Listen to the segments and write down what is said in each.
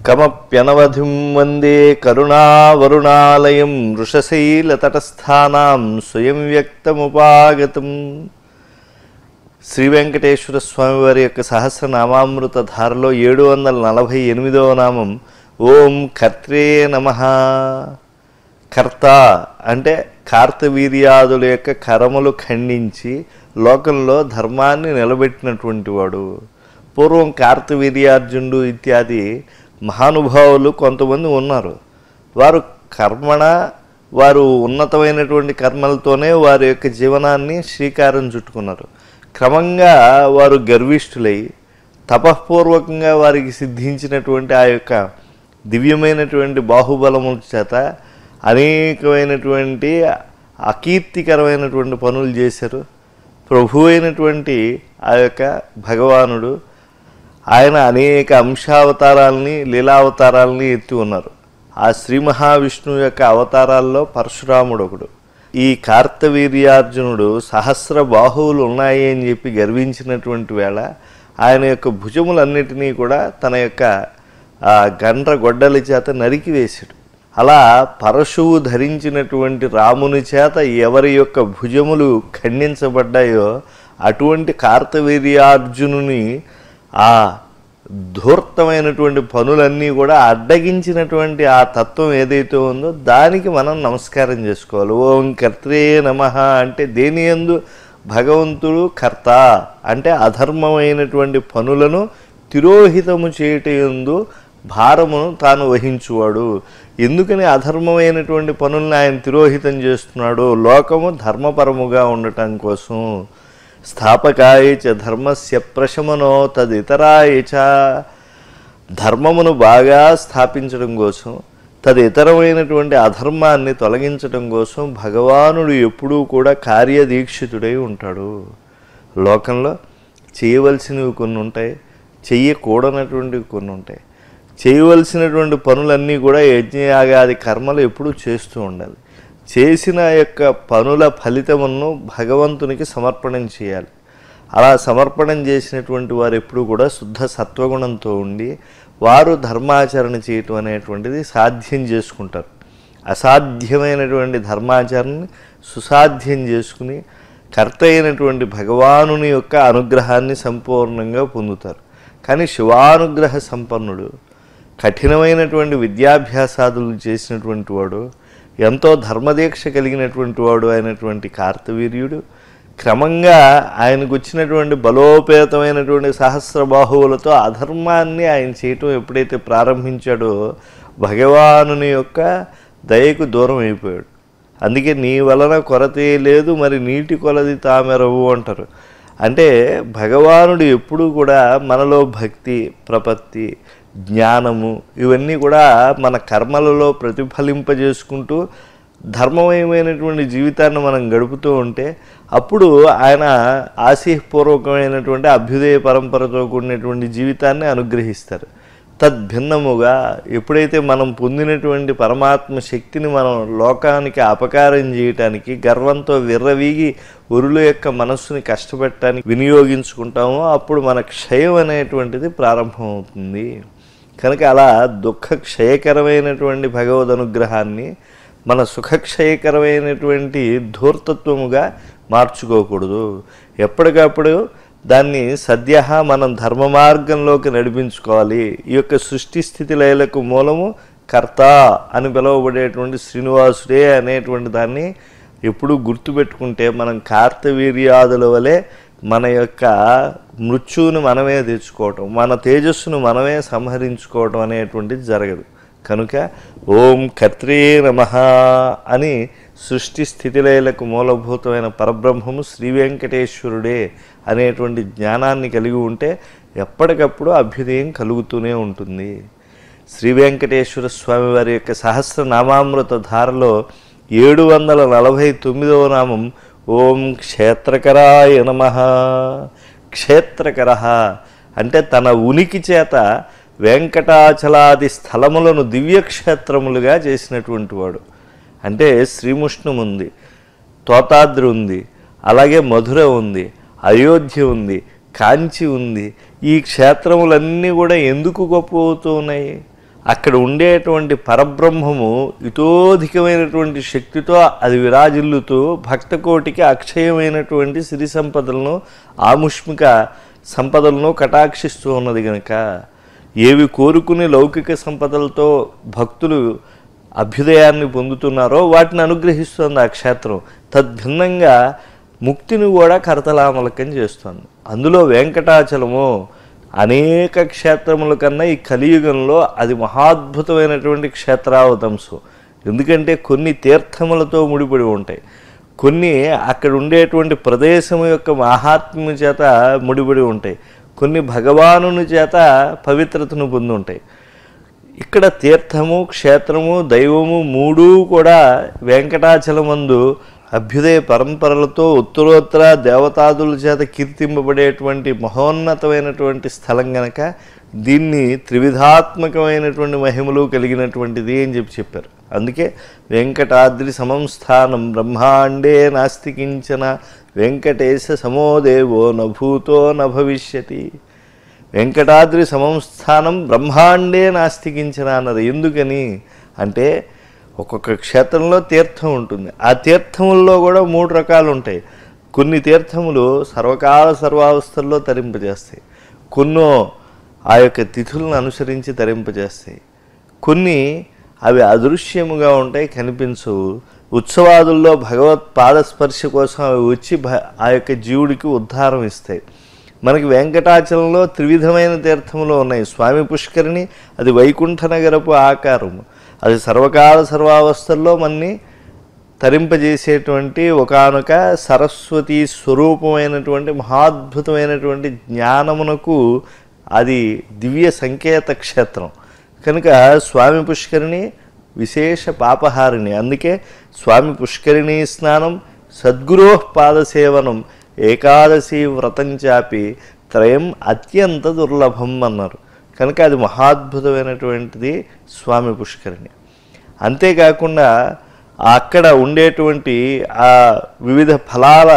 కమప్యనవధిం వందే కరుణావరుణాలయం వృషశైలతటస్థానాం స్వయం వ్యక్తముపాగతం శ్రీ వెంకటేశ్వర స్వామి వారి యొక్క సహస్రనామామృత ధారలో ఏడు వందల నలభై ఎనిమిదవ నామం ఓం కర్త్రే నమ కర్త అంటే కార్తవీర్యాదుల యొక్క కరములు ఖండించి లోకంలో ధర్మాన్ని నిలబెట్టినటువంటి వాడు పూర్వం కార్తవీర్యార్జునుడు ఇత్యాది మహానుభావులు కొంతమంది ఉన్నారు వారు కర్మణ వారు ఉన్నతమైనటువంటి కర్మలతోనే వారి యొక్క జీవనాన్ని శ్రీకారం చుట్టుకున్నారు క్రమంగా వారు గర్విష్ఠులై తపఃపూర్వకంగా వారికి సిద్ధించినటువంటి ఆ యొక్క దివ్యమైనటువంటి బాహుబలముల చేత అనేకమైనటువంటి అకీర్తికరమైనటువంటి పనులు చేశారు ప్రభు అయినటువంటి ఆ యొక్క భగవానుడు ఆయన అనేక అంశావతారాలని లీలావతారాలని ఎత్తి ఉన్నారు ఆ శ్రీ మహావిష్ణువు యొక్క అవతారాల్లో పరశురాముడు ఒకడు ఈ కార్తవీర్యార్జునుడు సహస్ర బాహువులు ఉన్నాయి అని చెప్పి గర్వించినటువంటి వేళ ఆయన యొక్క భుజములన్నిటినీ కూడా తన యొక్క ఆ గండ్ర గొడ్డలి చేత నరికి వేశాడు అలా పరశువు ధరించినటువంటి రాముని చేత ఎవరి యొక్క భుజములు ఖండించబడ్డాయో అటువంటి కార్తవీర్యార్జునుని ఆ ధూర్తమైనటువంటి పనులన్నీ కూడా అడ్డగించినటువంటి ఆ తత్వం ఏదైతే ఉందో దానికి మనం నమస్కారం చేసుకోవాలి ఓం కర్త్రే నమ అంటే దేని ఎందు భగవంతుడు కర్త అంటే అధర్మమైనటువంటి పనులను తిరోహితము చేయట ఎందు భారమును తాను వహించువాడు ఎందుకని అధర్మమైనటువంటి పనులను ఆయన తిరోహితం చేస్తున్నాడు లోకము ధర్మపరముగా ఉండటం కోసం స్థాపకాయ చ ధర్మస్య ప్రశమనో తదితరాయ చ ధర్మమును బాగా స్థాపించడం కోసం తదితరమైనటువంటి అధర్మాన్ని తొలగించడం కోసం భగవానుడు ఎప్పుడూ కూడా కార్యదీక్షితుడై ఉంటాడు లోకంలో చేయవలసినవి కొన్ని ఉంటాయి చెయ్యకూడనటువంటివి కొన్ని ఉంటాయి చేయవలసినటువంటి పనులన్నీ కూడా యజ్ఞయాగాది కర్మలు ఎప్పుడూ చేస్తూ ఉండాలి చేసిన యొక్క పనుల ఫలితమును భగవంతునికి సమర్పణం చేయాలి అలా సమర్పణం చేసినటువంటి వారు ఎప్పుడు కూడా శుద్ధ సత్వగుణంతో ఉండి వారు ధర్మాచరణ చేయటం అనేటువంటిది సాధ్యం చేసుకుంటారు అసాధ్యమైనటువంటి ధర్మాచరణని సుసాధ్యం చేసుకుని కర్త అయినటువంటి భగవానుని యొక్క అనుగ్రహాన్ని సంపూర్ణంగా పొందుతారు కానీ శివానుగ్రహ సంపన్నుడు కఠినమైనటువంటి విద్యాభ్యాసాదులు చేసినటువంటి వాడు ఎంతో ధర్మదీక్ష కలిగినటువంటి వాడు అయినటువంటి కార్తవీర్యుడు క్రమంగా ఆయనకు వచ్చినటువంటి బలోపేతమైనటువంటి సహస్ర బాహువులతో అధర్మాన్ని ఆయన చేయటం ఎప్పుడైతే ప్రారంభించాడో భగవానుని యొక్క దయకు దూరం అయిపోయాడు అందుకే నీ వలన కొరతే లేదు మరి నీటి కొలది తామెరవు అంటారు అంటే భగవానుడు ఎప్పుడూ కూడా మనలో భక్తి ప్రపత్తి జ్ఞానము ఇవన్నీ కూడా మన కర్మలలో ప్రతిఫలింపజేసుకుంటూ ధర్మమయమైనటువంటి జీవితాన్ని మనం గడుపుతూ ఉంటే అప్పుడు ఆయన ఆశీపూర్వకమైనటువంటి అభ్యుదయ పరంపరతో కూడినటువంటి జీవితాన్ని అనుగ్రహిస్తారు తద్భిన్నముగా ఎప్పుడైతే మనం పొందినటువంటి పరమాత్మ శక్తిని మనం లోకానికి అపకారం చేయటానికి గర్వంతో విర్రవీగి ఉరుల యొక్క మనస్సుని కష్టపెట్టడానికి వినియోగించుకుంటామో అప్పుడు మన క్షయం అనేటువంటిది ప్రారంభమవుతుంది కనుక అలా దుఃఖ క్షయకరమైనటువంటి భగవద్ అనుగ్రహాన్ని మన సుఖక్షయకరమైనటువంటి ధూర్తత్వముగా మార్చుకోకూడదు ఎప్పటికప్పుడు దాన్ని సద్య మనం ధర్మ మార్గంలోకి నడిపించుకోవాలి ఈ యొక్క సృష్టి స్థితి లయలకు మూలము కర్త అని పిలువబడేటువంటి శ్రీనివాసుడే అనేటువంటి దాన్ని ఎప్పుడూ గుర్తుపెట్టుకుంటే మనం కార్తవీర్యాదుల వలె మన యొక్క మృత్యువుని మనమే తెచ్చుకోవటం మన తేజస్సును మనమే సంహరించుకోవటం అనేటువంటిది జరగదు కనుక ఓం కర్త్రే నమ అని సృష్టి స్థితిలయలకు మూలభూతమైన పరబ్రహ్మము శ్రీ వెంకటేశ్వరుడే అనేటువంటి జ్ఞానాన్ని కలిగి ఉంటే ఎప్పటికప్పుడు అభ్యుదయం కలుగుతూనే ఉంటుంది శ్రీ వెంకటేశ్వర స్వామి వారి యొక్క సహస్రనామామృత ధారలో ఏడు వందల నలభై తొమ్మిదవ నామం ఓం క్షేత్రకరాయ నమ క్షేత్రకర అంటే తన ఉనికి చేత వెంకటాచలాది స్థలములను దివ్యక్షేత్రములుగా చేసినటువంటి వాడు అంటే శ్రీముష్ణం ఉంది తోతాద్రి ఉంది అలాగే మధుర ఉంది అయోధ్య ఉంది కాంచి ఉంది ఈ క్షేత్రములన్నీ కూడా ఎందుకు గొప్ప అవుతూ ఉన్నాయి అక్కడ ఉండేటువంటి పరబ్రహ్మము ఇతోధికమైనటువంటి శక్తితో అది విరాజిల్లుతూ భక్తకోటికి అక్షయమైనటువంటి సిరి సంపదలను ఆముష్మిక సంపదలను కటాక్షిస్తూ ఉన్నది గనుక ఏవి కోరుకుని లౌకిక సంపదలతో భక్తులు అభ్యుదయాన్ని పొందుతున్నారో వాటిని అనుగ్రహిస్తుంది ఆ క్షేత్రం తద్భిన్నంగా ముక్తిని కూడా కరతలామలకం చేస్తుంది అందులో వెంకటాచలము అనేక క్షేత్రముల కన్నా ఈ కలియుగంలో అది మహాద్భుతమైనటువంటి క్షేత్రావతంశం ఎందుకంటే కొన్ని తీర్థములతో ముడిపడి ఉంటాయి కొన్ని అక్కడ ఉండేటువంటి ప్రదేశం యొక్క మహాత్మ్యం చేత ముడిపడి ఉంటాయి కొన్ని భగవానుని చేత పవిత్రతను పొంది ఉంటాయి ఇక్కడ తీర్థము క్షేత్రము దైవము మూడు కూడా వెంకటాచలమందు అభ్యుదయ పరంపరలతో ఉత్తరోత్తర దేవతాదుల చేత కీర్తింపబడేటువంటి మహోన్నతమైనటువంటి స్థలం గనక దీన్ని త్రివిధాత్మకమైనటువంటి మహిమలు కలిగినటువంటిది అని చెప్పి చెప్పారు అందుకే వెంకటాద్రి సమంస్థానం బ్రహ్మాండే నాస్తికించన వెంకటేశ సమోదేవో నభూతో నభవిష్యతి వెంకటాద్రి సమంస్థానం బ్రహ్మాండే నాస్తికించిన అన్నది ఎందుకని అంటే ఒక్కొక్క క్షేత్రంలో తీర్థం ఉంటుంది ఆ తీర్థముల్లో కూడా మూడు రకాలు ఉంటాయి కొన్ని తీర్థములు సర్వకాల సర్వావస్థల్లో తరింపజేస్తాయి కొన్నో ఆ యొక్క తిథులను అనుసరించి తరింపజేస్తాయి కొన్ని అవి అదృశ్యముగా ఉంటాయి కనిపించవు ఉత్సవాదుల్లో భగవత్ పాదస్పర్శ కోసం అవి వచ్చి భ ఆ యొక్క జీవుడికి ఉద్ధారం ఇస్తాయి మనకి వెంకటాచలంలో త్రివిధమైన తీర్థములు ఉన్నాయి స్వామి పుష్కరిణి అది వైకుంఠ నగరపు ఆకారము అది సర్వకాల సర్వావస్థల్లో మన్ని తరింపజేసేటువంటి ఒకానొక సరస్వతి స్వరూపమైనటువంటి మహాద్భుతమైనటువంటి జ్ఞానమునకు అది దివ్య సంకేత క్షేత్రం కనుక స్వామి పుష్కరిణి విశేష పాపహారిణి అందుకే స్వామి పుష్కరిణి స్నానం సద్గురో పాదసేవనం ఏకాదశి వ్రతం చాపి త్రయం అత్యంత దుర్లభం అన్నారు కనుక అది మహాద్భుతమైనటువంటిది స్వామి పుష్కరిణి అంతేకాకుండా అక్కడ ఉండేటువంటి ఆ వివిధ ఫలాల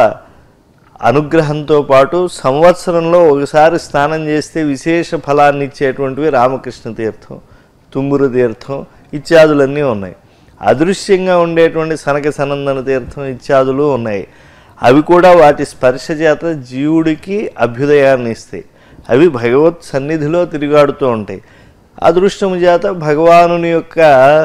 అనుగ్రహంతో పాటు సంవత్సరంలో ఒకసారి స్నానం చేస్తే విశేష ఫలాన్ని ఇచ్చేటువంటివి రామకృష్ణ తీర్థం తుమ్మురు తీర్థం ఇత్యాదులన్నీ ఉన్నాయి అదృశ్యంగా ఉండేటువంటి సనక సనందన తీర్థం ఇత్యాదులు ఉన్నాయి అవి కూడా వాటి స్పర్శ చేత జీవుడికి అభ్యుదయాన్ని ఇస్తాయి అవి భగవత్ సన్నిధిలో తిరిగాడుతూ ఉంటాయి అదృష్టము చేత భగవానుని యొక్క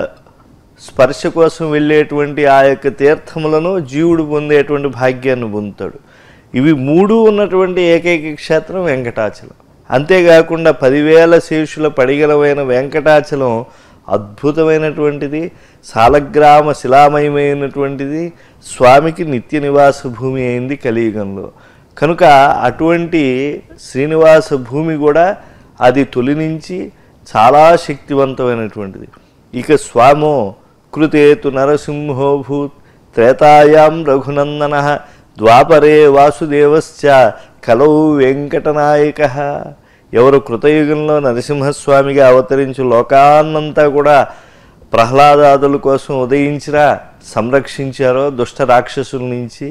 స్పర్శ కోసం వెళ్ళేటువంటి ఆ యొక్క తీర్థములను జీవుడు పొందేటువంటి భాగ్యాన్ని పొందుతాడు ఇవి మూడు ఉన్నటువంటి ఏకైక క్షేత్రం వెంకటాచలం అంతేకాకుండా పదివేల శేషుల పడిగలమైన వెంకటాచలం అద్భుతమైనటువంటిది సాలగ్రామ శిలామయమైనటువంటిది స్వామికి నిత్య నివాస భూమి అయింది కలియుగంలో కనుక అటువంటి శ్రీనివాస భూమి కూడా అది తొలి నుంచి చాలా శక్తివంతమైనటువంటిది ఇక స్వామో కృతేతు నరసింహోభూత్ త్రేతాయాం రఘునందన ద్వాపరే వాసుదేవశ్చ కలౌ వెంకటనాయక ఎవరు కృతయుగంలో నరసింహస్వామిగా అవతరించి లోకాన్నంతా కూడా ప్రహ్లాదాదుల కోసం ఉదయించినా సంరక్షించారో దుష్ట రాక్షసుల నుంచి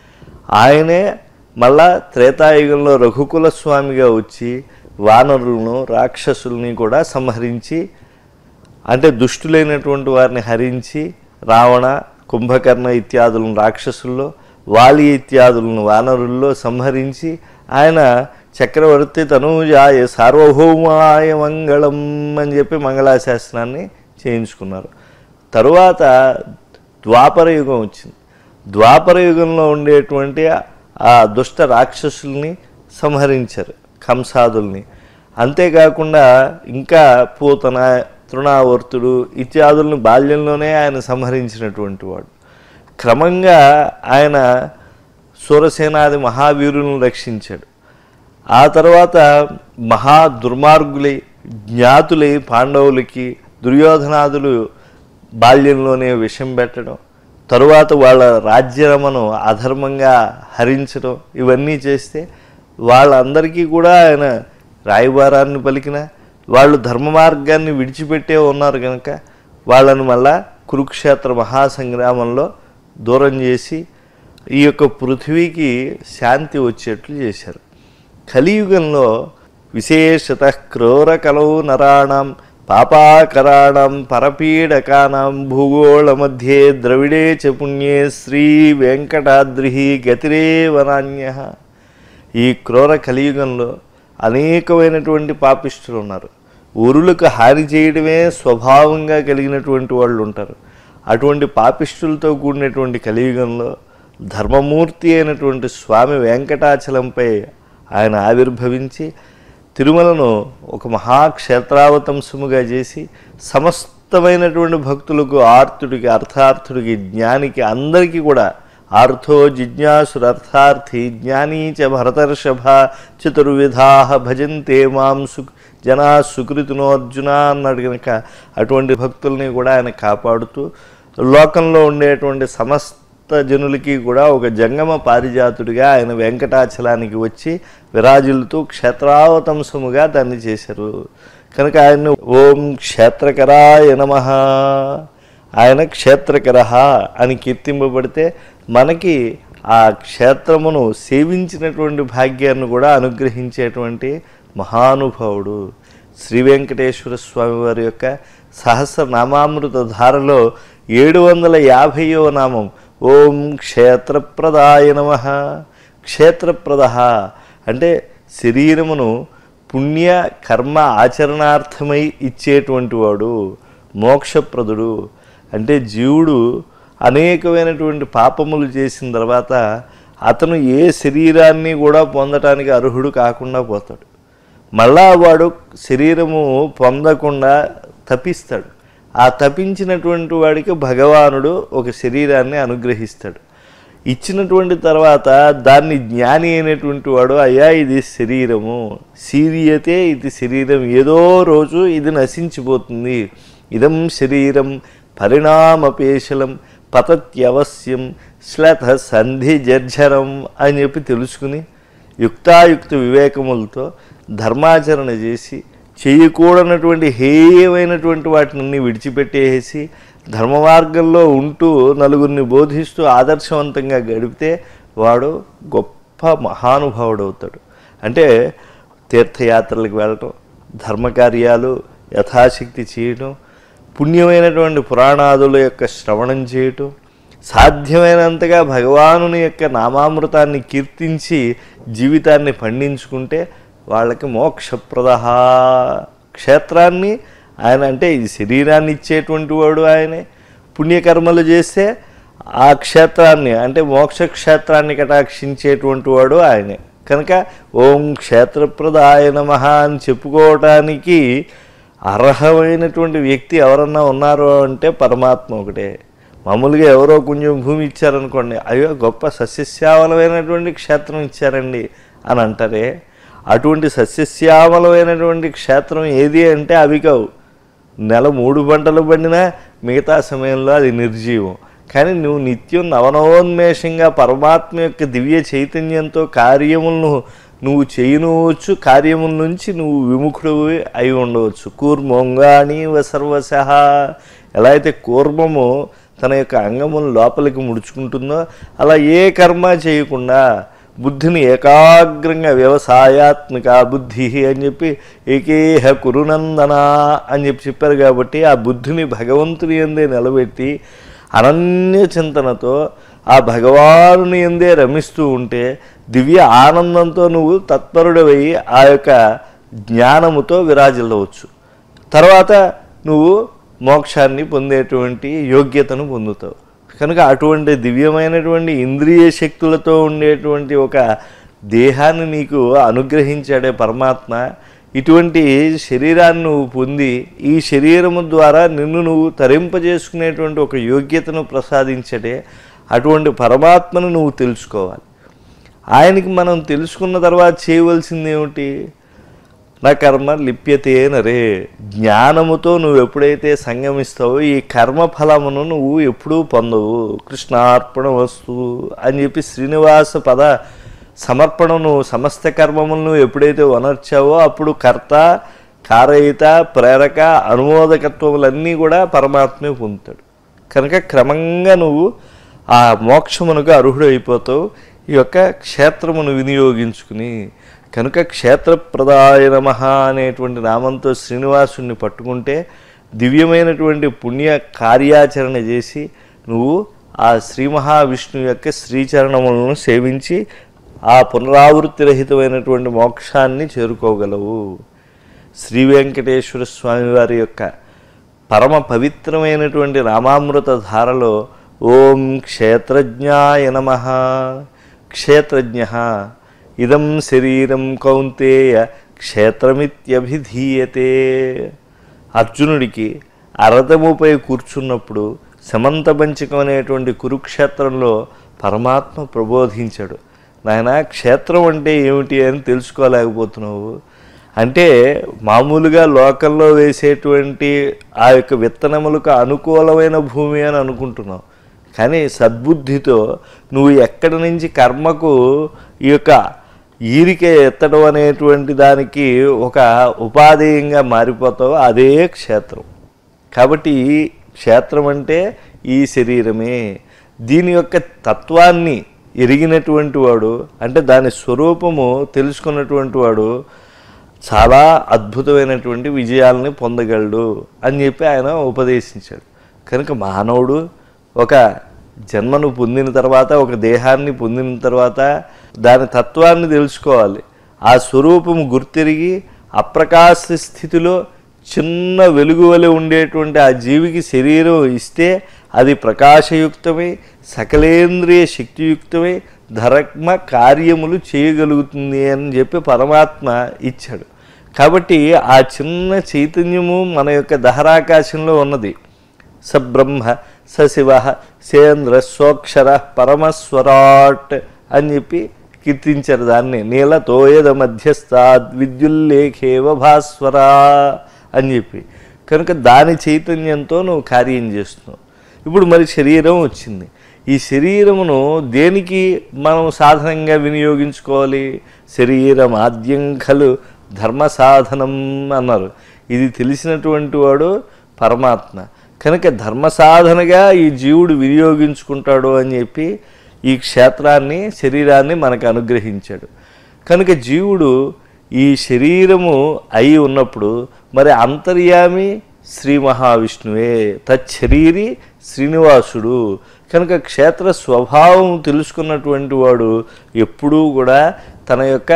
ఆయనే మళ్ళా త్రేతాయుగంలో రఘుకుల స్వామిగా వచ్చి వానరులను రాక్షసుల్ని కూడా సంహరించి అంటే దుష్టులైనటువంటి వారిని హరించి రావణ కుంభకర్ణ ఇత్యాదులను రాక్షసుల్లో వాలి ఇత్యాదులను వానరుల్లో సంహరించి ఆయన చక్రవర్తి తనూజాయ సార్వభౌమాయ మంగళం అని చెప్పి మంగళాశాసనాన్ని చేయించుకున్నారు తరువాత ద్వాపర యుగం వచ్చింది ద్వాపర యుగంలో ఉండేటువంటి ఆ దుష్ట రాక్షసుల్ని సంహరించారు కంసాదుల్ని అంతేకాకుండా ఇంకా పూతన తృణావర్తుడు ఇత్యాదులను బాల్యంలోనే ఆయన సంహరించినటువంటి వాడు క్రమంగా ఆయన సూరసేనాది మహావీరులను రక్షించాడు ఆ తర్వాత మహా దుర్మార్గులై జ్ఞాతులై పాండవులకి దుర్యోధనాదులు బాల్యంలోనే విషం పెట్టడం తరువాత వాళ్ళ రాజ్యరమను అధర్మంగా హరించడం ఇవన్నీ చేస్తే వాళ్ళందరికీ కూడా ఆయన రాయబారాన్ని పలికిన వాళ్ళు ధర్మ మార్గాన్ని విడిచిపెట్టే ఉన్నారు కనుక వాళ్ళని మళ్ళా కురుక్షేత్ర మహాసంగ్రామంలో దూరం చేసి ఈ యొక్క పృథివీకి శాంతి వచ్చేట్లు చేశారు కలియుగంలో విశేషత క్రూర కలవు నరాణం పాపాకరాణం పరపీడకానాం భూగోళ మధ్యే ద్రవిడే చ పుణ్యే శ్రీ వెంకటాద్రి గతిరేవనాన్య ఈ క్రూర కలియుగంలో అనేకమైనటువంటి పాపిష్టులు ఉన్నారు ఊరులకు హాని చేయడమే స్వభావంగా కలిగినటువంటి వాళ్ళు ఉంటారు అటువంటి పాపిష్టులతో కూడినటువంటి కలియుగంలో ధర్మమూర్తి అయినటువంటి స్వామి వెంకటాచలంపై ఆయన ఆవిర్భవించి తిరుమలను ఒక మహాక్షేత్రావతంసముగా చేసి సమస్తమైనటువంటి భక్తులకు ఆర్తుడికి అర్థార్థుడికి జ్ఞానికి అందరికీ కూడా ఆర్థో జిజ్ఞాసురర్థార్థి జ్ఞానీ చ భరతర్షభ చతుర్విధా భజంతే మాం సు జనా సుకృతినో అర్జున అన్నాడు కనుక అటువంటి భక్తుల్ని కూడా ఆయన కాపాడుతూ లోకంలో ఉండేటువంటి సమస్త జనులకి కూడా ఒక జంగమ పారిజాతుడిగా ఆయన వెంకటాచలానికి వచ్చి విరాజిల్లుతూ క్షేత్రావతంసముగా దాన్ని చేశారు కనుక ఆయన ఓం క్షేత్రకరాయ నమ ఆయన క్షేత్రకర అని కీర్తింపబడితే మనకి ఆ క్షేత్రమును సేవించినటువంటి భాగ్యాన్ని కూడా అనుగ్రహించేటువంటి మహానుభావుడు శ్రీ వెంకటేశ్వర స్వామి వారి యొక్క సహస్రనామామృత ధారలో ఏడు వందల యాభైవ నామం ఓం క్షేత్రప్రదాయ నమ క్షేత్రప్రద అంటే శరీరమును పుణ్య కర్మ ఆచరణార్థమై ఇచ్చేటువంటి వాడు మోక్షప్రదుడు అంటే జీవుడు అనేకమైనటువంటి పాపములు చేసిన తర్వాత అతను ఏ శరీరాన్ని కూడా పొందటానికి అర్హుడు కాకుండా పోతాడు మళ్ళా వాడు శరీరము పొందకుండా తపిస్తాడు ఆ తపించినటువంటి వాడికి భగవానుడు ఒక శరీరాన్ని అనుగ్రహిస్తాడు ఇచ్చినటువంటి తర్వాత దాన్ని జ్ఞాని అయినటువంటి వాడు అయ్యా ఇది శరీరము సీరియతే ఇది శరీరం ఏదో రోజు ఇది నశించిపోతుంది ఇదం శరీరం పరిణామపేశలం పతత్యవశ్యం శ్లథ సంధి జర్జరం అని చెప్పి తెలుసుకుని యుక్తాయుక్త వివేకములతో ధర్మాచరణ చేసి చేయకూడనటువంటి హేయమైనటువంటి వాటిని విడిచిపెట్టేసి ధర్మ మార్గంలో ఉంటూ నలుగురిని బోధిస్తూ ఆదర్శవంతంగా గడిపితే వాడు గొప్ప మహానుభావుడు అవుతాడు అంటే తీర్థయాత్రలకు వెళ్ళటం ధర్మకార్యాలు యథాశక్తి చేయటం పుణ్యమైనటువంటి పురాణాదుల యొక్క శ్రవణం చేయటం సాధ్యమైనంతగా భగవానుని యొక్క నామామృతాన్ని కీర్తించి జీవితాన్ని పండించుకుంటే వాళ్ళకి మోక్షప్రద క్షేత్రాన్ని ఆయన అంటే ఈ శరీరాన్ని ఇచ్చేటువంటి వాడు ఆయనే పుణ్యకర్మలు చేస్తే ఆ క్షేత్రాన్ని అంటే మోక్ష క్షేత్రాన్ని కటాక్షించేటువంటి వాడు ఆయనే కనుక ఓం క్షేత్రప్రదాయ నమ అని చెప్పుకోవటానికి అర్హమైనటువంటి వ్యక్తి ఎవరన్నా ఉన్నారో అంటే పరమాత్మ ఒకటే మామూలుగా ఎవరో కొంచెం భూమి ఇచ్చారనుకోండి అయ్యో గొప్ప సస్యశ్యామలమైనటువంటి క్షేత్రం ఇచ్చారండి అని అంటారే అటువంటి సస్యశ్యామలమైనటువంటి క్షేత్రం ఏది అంటే అవి కావు నెల మూడు పంటలు పండినా మిగతా సమయంలో అది నిర్జీవం కానీ నువ్వు నిత్యం నవనవోన్మేషంగా పరమాత్మ యొక్క దివ్య చైతన్యంతో కార్యములను నువ్వు చేయనవచ్చు కార్యముల నుంచి నువ్వు విముఖుడు అయి ఉండవచ్చు కూర్మొంగాని సర్వశ ఎలా అయితే కూర్మము తన యొక్క అంగమును లోపలికి ముడుచుకుంటుందో అలా ఏ కర్మ చేయకుండా బుద్ధిని ఏకాగ్రంగా వ్యవసాయాత్మక బుద్ధి అని చెప్పి ఏకేహ కురునందన అని చెప్పి చెప్పారు కాబట్టి ఆ బుద్ధిని భగవంతుని ఎందే నిలబెట్టి అనన్య చింతనతో ఆ భగవానుని ఎందే రమిస్తూ ఉంటే దివ్య ఆనందంతో నువ్వు తత్పరుడవై ఆ యొక్క జ్ఞానముతో విరాజిల్లవచ్చు తర్వాత నువ్వు మోక్షాన్ని పొందేటువంటి యోగ్యతను పొందుతావు కనుక అటువంటి దివ్యమైనటువంటి ఇంద్రియ శక్తులతో ఉండేటువంటి ఒక దేహాన్ని నీకు అనుగ్రహించాడే పరమాత్మ ఇటువంటి శరీరాన్ని నువ్వు పొంది ఈ శరీరము ద్వారా నిన్ను నువ్వు తరింపజేసుకునేటువంటి ఒక యోగ్యతను ప్రసాదించడే అటువంటి పరమాత్మను నువ్వు తెలుసుకోవాలి ఆయనకి మనం తెలుసుకున్న తర్వాత చేయవలసింది ఏమిటి నా కర్మ లిప్యతే నరే జ్ఞానముతో నువ్వు ఎప్పుడైతే సంగమిస్తావో ఈ కర్మ ఫలమును నువ్వు ఎప్పుడూ పొందవు కృష్ణార్పణ వస్తు అని చెప్పి శ్రీనివాస పద సమర్పణను సమస్త కర్మములను ఎప్పుడైతే వనర్చావో అప్పుడు కర్త కారయిత ప్రేరక అనుమోదకత్వములన్నీ కూడా పరమాత్మే పొందుతాడు కనుక క్రమంగా నువ్వు ఆ మోక్షమునకు అర్హుడు అయిపోతావు ఈ యొక్క క్షేత్రమును వినియోగించుకుని కనుక క్షేత్రప్రదాయ నమ అనేటువంటి నామంతో శ్రీనివాసుని పట్టుకుంటే దివ్యమైనటువంటి పుణ్య కార్యాచరణ చేసి నువ్వు ఆ శ్రీ మహావిష్ణువు యొక్క శ్రీచరణములను సేవించి ఆ పునరావృత్తి రహితమైనటువంటి మోక్షాన్ని చేరుకోగలవు శ్రీ వెంకటేశ్వర స్వామి వారి యొక్క పరమ పవిత్రమైనటువంటి రామామృత ధారలో ఓం క్షేత్రజ్ఞాయ నమ క్షేత్రజ్ఞ ఇదం శరీరం కౌంతేయ క్షేత్రమిత్యభిధీయతే అర్జునుడికి అరథముపై కూర్చున్నప్పుడు సమంతపంచకం అనేటువంటి కురుక్షేత్రంలో పరమాత్మ ప్రబోధించాడు నాయన క్షేత్రం అంటే ఏమిటి అని తెలుసుకోలేకపోతున్నావు అంటే మామూలుగా లోకల్లో వేసేటువంటి ఆ యొక్క విత్తనములకు అనుకూలమైన భూమి అని అనుకుంటున్నావు కానీ సద్బుద్ధితో నువ్వు ఎక్కడి నుంచి కర్మకు ఈ యొక్క ఈరిక ఎత్తడం అనేటువంటి దానికి ఒక ఉపాధేయంగా మారిపోతావు అదే క్షేత్రం కాబట్టి ఈ క్షేత్రం అంటే ఈ శరీరమే దీని యొక్క తత్వాన్ని ఎరిగినటువంటి వాడు అంటే దాని స్వరూపము తెలుసుకున్నటువంటి వాడు చాలా అద్భుతమైనటువంటి విజయాలని పొందగలడు అని చెప్పి ఆయన ఉపదేశించాడు కనుక మానవుడు ఒక జన్మను పొందిన తర్వాత ఒక దేహాన్ని పొందిన తర్వాత దాని తత్వాన్ని తెలుసుకోవాలి ఆ స్వరూపము గుర్తిరిగి అప్రకాశ స్థితిలో చిన్న వెలుగు వలె ఉండేటువంటి ఆ జీవికి శరీరం ఇస్తే అది ప్రకాశయుక్తమై సకలేంద్రియ శక్తియుక్తమై ధర్మ కార్యములు చేయగలుగుతుంది అని చెప్పి పరమాత్మ ఇచ్చాడు కాబట్టి ఆ చిన్న చైతన్యము మన యొక్క దహరాకాశంలో ఉన్నది సబ్రహ్మ సశివ సేంద్ర సోక్షర పరమస్వరాట్ అని చెప్పి కీర్తించారు దాన్ని నీలతోయద మధ్యస్థాద్ విద్యుల్లేఖేవ భాస్వరా అని చెప్పి కనుక దాని చైతన్యంతో నువ్వు కార్యం చేస్తున్నావు ఇప్పుడు మరి శరీరం వచ్చింది ఈ శరీరమును దేనికి మనం సాధనంగా వినియోగించుకోవాలి శరీరం ఆద్యం ఖలు ధర్మ సాధనం అన్నారు ఇది తెలిసినటువంటి వాడు పరమాత్మ కనుక ధర్మ సాధనగా ఈ జీవుడు వినియోగించుకుంటాడు అని చెప్పి ఈ క్షేత్రాన్ని శరీరాన్ని మనకు అనుగ్రహించాడు కనుక జీవుడు ఈ శరీరము అయి ఉన్నప్పుడు మరి అంతర్యామి శ్రీ మహావిష్ణువే తచ్చరీరి శ్రీనివాసుడు కనుక క్షేత్ర స్వభావం తెలుసుకున్నటువంటి వాడు ఎప్పుడూ కూడా తన యొక్క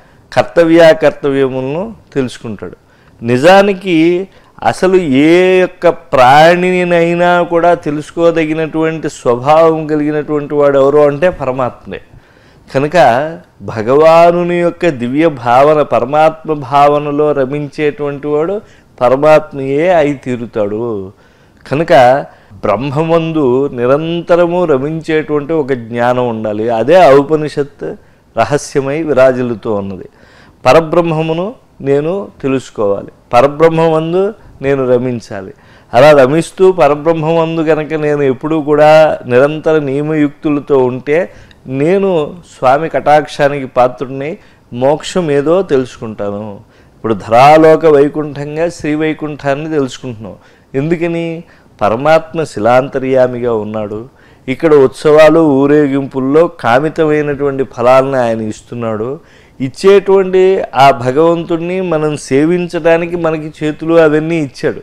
కర్తవ్యాకర్తవ్యములను తెలుసుకుంటాడు నిజానికి అసలు ఏ యొక్క ప్రాణినైనా కూడా తెలుసుకోదగినటువంటి స్వభావం కలిగినటువంటి వాడు ఎవరు అంటే పరమాత్మే కనుక భగవానుని యొక్క దివ్య భావన పరమాత్మ భావనలో రమించేటువంటి వాడు పరమాత్మయే అయి తీరుతాడు కనుక బ్రహ్మమందు నిరంతరము రమించేటువంటి ఒక జ్ఞానం ఉండాలి అదే ఔపనిషత్ రహస్యమై విరాజిల్లుతూ ఉన్నది పరబ్రహ్మమును నేను తెలుసుకోవాలి పరబ్రహ్మమందు నేను రమించాలి అలా రమిస్తూ పరబ్రహ్మమందు కనుక నేను ఎప్పుడూ కూడా నిరంతర నియమయుక్తులతో ఉంటే నేను స్వామి కటాక్షానికి పాత్రుడిని మోక్షం ఏదో తెలుసుకుంటాను ఇప్పుడు ధరాలోక వైకుంఠంగా శ్రీ వైకుంఠాన్ని తెలుసుకుంటున్నాం ఎందుకని పరమాత్మ శిలాంతర్యామిగా ఉన్నాడు ఇక్కడ ఉత్సవాలు ఊరేగింపుల్లో కామితమైనటువంటి ఫలాలను ఆయన ఇస్తున్నాడు ఇచ్చేటువంటి ఆ భగవంతుణ్ణి మనం సేవించడానికి మనకి చేతులు అవన్నీ ఇచ్చాడు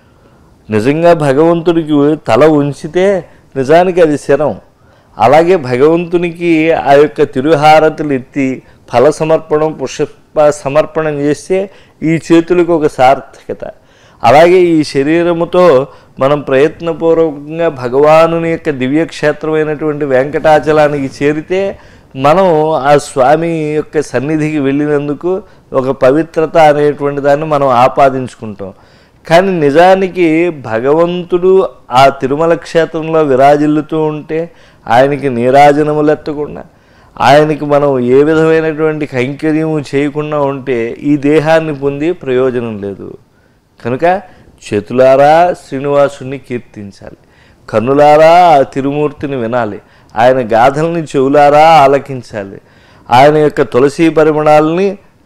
నిజంగా భగవంతుడికి తల ఉంచితే నిజానికి అది శరం అలాగే భగవంతునికి ఆ యొక్క తిరుహారతులు ఎత్తి ఫల సమర్పణం పుష్ప సమర్పణం చేస్తే ఈ చేతులకు ఒక సార్థకత అలాగే ఈ శరీరముతో మనం ప్రయత్నపూర్వకంగా భగవానుని యొక్క దివ్యక్షేత్రమైనటువంటి వెంకటాచలానికి చేరితే మనం ఆ స్వామి యొక్క సన్నిధికి వెళ్ళినందుకు ఒక పవిత్రత అనేటువంటి దాన్ని మనం ఆపాదించుకుంటాం కానీ నిజానికి భగవంతుడు ఆ తిరుమల క్షేత్రంలో విరాజిల్లుతూ ఉంటే ఆయనకి నీరాజనములెత్తకుండా ఆయనకి మనం ఏ విధమైనటువంటి కైంకర్యము చేయకుండా ఉంటే ఈ దేహాన్ని పొంది ప్రయోజనం లేదు కనుక చేతులారా శ్రీనివాసుని కీర్తించాలి కన్నులారా ఆ తిరుమూర్తిని వినాలి ఆయన గాథల్ని చెవులారా ఆలకించాలి ఆయన యొక్క తులసి పరిమళాలని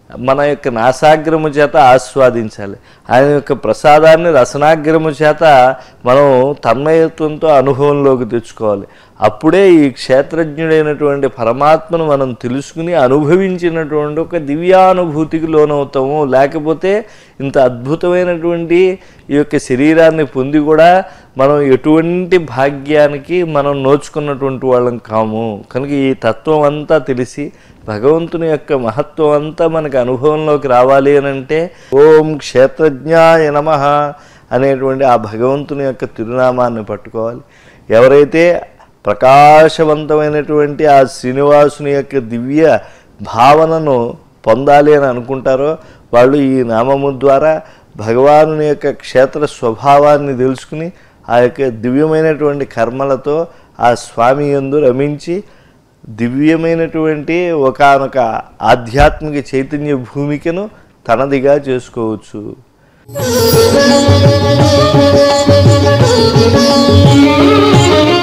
మన యొక్క నాసాగ్రము చేత ఆస్వాదించాలి ఆయన యొక్క ప్రసాదాన్ని రసనాగ్రము చేత మనం తన్మయత్వంతో అనుభవంలోకి తెచ్చుకోవాలి అప్పుడే ఈ క్షేత్రజ్ఞుడైనటువంటి పరమాత్మను మనం తెలుసుకుని అనుభవించినటువంటి ఒక దివ్యానుభూతికి లోనవుతాము లేకపోతే ఇంత అద్భుతమైనటువంటి ఈ యొక్క శరీరాన్ని పొంది కూడా మనం ఎటువంటి భాగ్యానికి మనం నోచుకున్నటువంటి వాళ్ళం కాము కనుక ఈ తత్వం అంతా తెలిసి భగవంతుని యొక్క మహత్వం అంతా మనకి అనుభవంలోకి రావాలి అని అంటే ఓం క్షేత్రజ్ఞాయ నమ అనేటువంటి ఆ భగవంతుని యొక్క తిరునామాన్ని పట్టుకోవాలి ఎవరైతే ప్రకాశవంతమైనటువంటి ఆ శ్రీనివాసుని యొక్క దివ్య భావనను పొందాలి అని అనుకుంటారో వాళ్ళు ఈ నామము ద్వారా భగవానుని యొక్క క్షేత్ర స్వభావాన్ని తెలుసుకుని ఆ యొక్క దివ్యమైనటువంటి కర్మలతో ఆ స్వామి యందు రమించి దివ్యమైనటువంటి ఒకానొక ఆధ్యాత్మిక చైతన్య భూమికను తనదిగా చేసుకోవచ్చు Thank you.